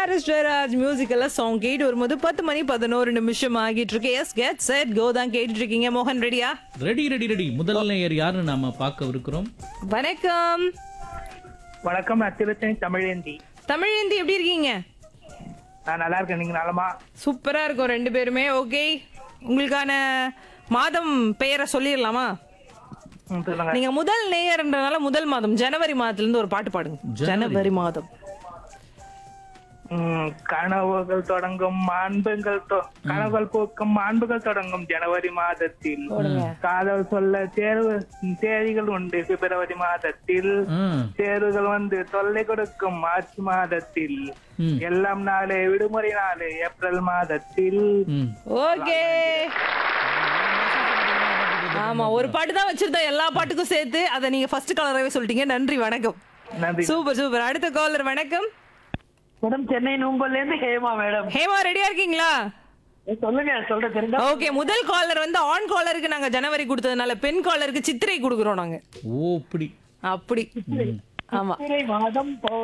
Harris Jayaraj மியூசிக்கெல்லாம் song கேட்டு வரும்போது பத்து மணி பதினோரு நிமிஷம் ஆகிட்டு இருக்கு எஸ் கெட் செட் கோ தான் கேட்டுட்டு இருக்கீங்க மோகன் ரெடியா ரெடி ரெடி ரெடி முதல் நேயர் யாருன்னு நாம பார்க்கவிருக்கிறோம் வணக்கம் வணக்கம் நான் திருத்தணி தமிழேந்தி தமிழேந்தி எப்படி இருக்கீங்க நான் நல்லா இருக்கேன் நீங்க நலமா சூப்பரா இருக்கும் ரெண்டு பேருமே ஓகே உங்களுக்கான மாதம் பெயரை சொல்லிடலாமா ம், சொல்லுங்க நீங்க முதல் நேயர்ன்றனால முதல் மாதம் ஜனவரி மாதத்துல இருந்து ஒரு பாட்டு பாடுங்க ஜனவரி மாதம் ம், கனவுகள் தொடங்கும் மாண்புகள் தொ- கனவுகள் பூக்கும் மாண்புகள் தொடங்கும் ஜனவரி மாதத்தில் காதல் சொல்ல தேர்வு தேதிகள் உண்டு பிப்ரவரி மாதத்தில் ஆ, தேர்வுகள் வந்து தொல்லை கொடுக்கும் மார்ச் மாதத்தில் ம், எல்லாம் நாளே விடுமுறை நாளே ஏப்ரல் மாதத்தில் ம். ஓகே ஆமா ஒரு பாட்டு தான் வச்சிருந்தோம் எல்லா பாட்டுக்கும் சேர்த்து அதை நீங்க ஃபர்ஸ்ட் கலராகவே சொல்லிட்டீங்க நன்றி வணக்கம் நன்றி சூப்பர் சூப்பர் அடுத்த காலர் வணக்கம் மேடம் சென்னை நூம்பல்ல இருந்து ஹேமா மேடம் ஹேமா ரெடியா இருக்கீங்களா சொல்லுங்க சொல்ற தெரிஞ்சா ஓகே முதல் காலர் வந்து ஆன் காலருக்கு நாங்க ஜனவரி கொடுத்ததுனால பெண் காலருக்கு சித்திரை கொடுக்குறோம் நாங்க ஓ இப்படி அப்படி ஆமா மாதம் போ